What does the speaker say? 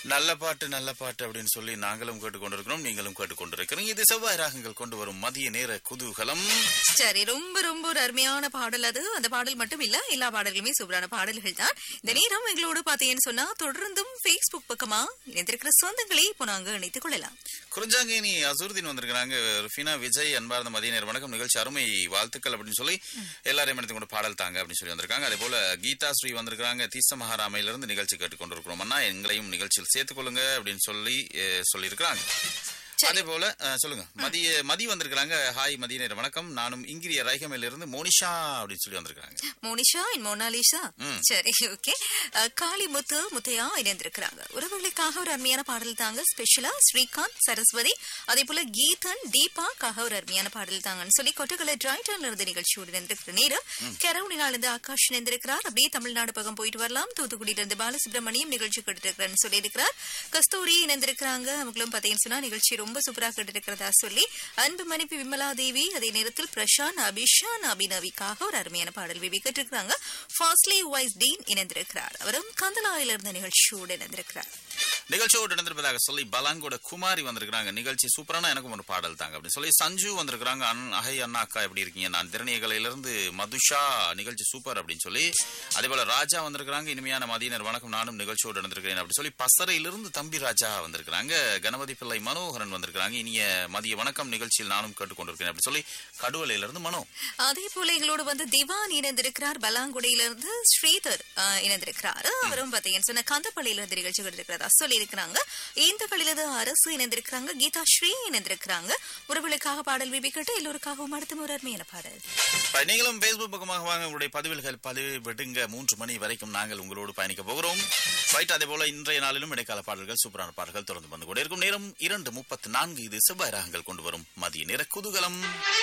நல்ல பாட்டு நல்ல பாட்டு அப்படின்னு சொல்லி நாங்களும் கேட்டுக்கொண்டிருக்கிறோம் நீங்களும் கேட்டுக்கொண்டிருக்கிறீங்க இது செவ்வாய் ராகங்கள் கொண்டு வரும் மதிய நேர குதூகலம் சரி ரொம்ப ரொம்ப ஒரு அருமையான பாடல் அது அந்த பாடல் மட்டும் இல்ல எல்லா பாடல்களுமே சூப்பரான பாடல்கள் தான் இந்த நேரம் எங்களோடு பாத்தீங்கன்னு சொன்னா தொடர்ந்தும் Facebook பக்கமா இணைந்திருக்கிற சொந்தங்களை இப்போ நாங்க இணைத்துக் கொள்ளலாம் குறிஞ்சாங்கேனி அசூர்தீன் வந்திருக்கிறாங்க ருஃபினா விஜய் அன்பார்ந்த மதிய நேர வணக்கம் நிகழ்ச்சி அருமை வாழ்த்துக்கள் அப்படின்னு சொல்லி எல்லாரையும் எடுத்து கொண்டு பாடல் தாங்க அப்படின்னு சொல்லி வந்திருக்காங்க அதே போல கீதா ஸ்ரீ வந்திருக்காங்க தீச மகாராமையில இருந்து நிகழ்ச்சி கேட்டுக்கொண்டிருக்கிறோம் அண்ணா எங்களையும் நிகழ்ச்சியில் சேர்த்துக் கொள்ளுங்க அப்படின்னு சொல்லி அஹ், சொல்லியிருக்கிறாங்க அதே போல அஹ், சொல்லுங்க மதிய மதி வந்திருக்கிறாங்க ஹாய் மதிய நேர வணக்கம் நானும் இங்கிரிய ரைகமையில இருந்து மோனிஷா அப்படின்னு சொல்லி வந்திருக்காங்க மோனிஷா அண்ட் மோனாலிசா ம். சரி ஓகே காளி முத்து முத்தையா இணைந்திருக்கிறாங்க உறவுகளுக்காக ஒரு அருமையான பாடல் தாங்க ஸ்பெஷலா ஸ்ரீகாந்த் சரஸ்வதி அதே போல கீதன் தீபாக்காக ஒரு அருமையான பாடல் தாங்கன்னு சொல்லி கொட்டகலை டிரைட்டர்ல இருந்து நிகழ்ச்சியோடு இணைந்திருக்கிற நேரம் கரவுனினால இருந்து ஆகாஷ் இணைந்திருக்கிறார் அப்படியே தமிழ்நாடு பக்கம் போயிட்டு வரலாம் தூத்துக்குடியில இருந்து பாலசுப்ரமணியம் நிகழ்ச்சி கேட்டுருக்கிறேன்னு சொல்லியிருக்கிறார் கஸ்தூரி இணைந்திருக்கிறாங்க அவங்களும் பாத்தீங்கன்னு சொன்னா நிகழ்ச்சி ரொம்ப சூப்பரா கேட்டிருக்கிறதா சொல்லி அன்பு மனைவி விமலா தேவி அதே நேரத்தில் பிரசாந்த் அபிஷான் அபிநவிக்காக ஒரு அருமையான பாடல் விவி கேட்டிருக்கிறாங்க ஃபாஸ்ட்லி வைஸ் டீன் இணைந்திருக்கிறார் அவரும் கந்தலாயில இருந்த நிகழ்ச்சியோடு இணைந்திருக்கிறார் நிகழ்ச்சியோடு நடந்திருப்பதாக சொல்லி பலாங்கோட குமாரி வந்திருக்கிறாங்க நிகழ்ச்சி சூப்பரான எனக்கும் ஒரு பாடல் தாங்க அப்படின்னு சொல்லி சஞ்சு வந்திருக்கிறாங்க அன் அஹை அண்ணா அக்கா எப்படி இருக்கீங்க நான் திறனியகலையில இருந்து மதுஷா நிகழ்ச்சி சூப்பர் அப்படின்னு சொல்லி அதே போல ராஜா வந்திருக்கிறாங்க இனிமையான மதியினர் வணக்கம் நானும் நிகழ்ச்சியோடு நடந்திருக்கிறேன் அப்படின்னு சொல்லி பசறையிலிருந்து தம்பி ராஜா வந்திருக்கிறாங்க கணபதி பிள்ளை மனோகரன் வந்திருக்கிறாங்க இனிய மதிய வணக்கம் நிகழ்ச்சியில் நானும் கேட்டுக்கொண்டிருக்கிறேன் அப்படின்னு சொல்லி கடுவலையிலிருந்து மனோ அதே போல எங்களோடு வந்து திவான் இணைந்திருக்கிறார் பலாங்குடியிலிருந்து ஸ்ரீதர் ஆஹ், இணைந்திருக்கிறார் அவரும் பாத்தீங்கன்னு சொன்ன கந்தப்பள்ளியில இருந்து நிகழ்ச்சி இருக்கிறதா சொல்லி இருக்கிறாங்க இருந்து அரசு இணைந்திருக்கிறாங்க கீதா ஸ்ரீ இணைந்திருக்கிறாங்க உறவுகளுக்காக பாடல் விபி கேட்டு எல்லோருக்காகவும் அடுத்த ஒரு அருமையான பாடல் இப்ப நீங்களும் பேஸ்புக் பக்கமாக வாங்க உங்களுடைய பதிவுகள் பதிவிடுங்க மூன்று மணி வரைக்கும் நாங்கள் உங்களோடு பயணிக்க போகிறோம் ரைட் அதே போல இன்றைய நாளிலும் இடைக்கால பாடல்கள் சூப்பரான பாடல்கள் தொடர்ந்து வந்து கொண்டே இருக்கும் நேரம் இரண்டு முப்பத்தி நான்கு இது செவ்வாய் ராகங்கள் கொண்டு வரும் மதிய நேர குதூகலம்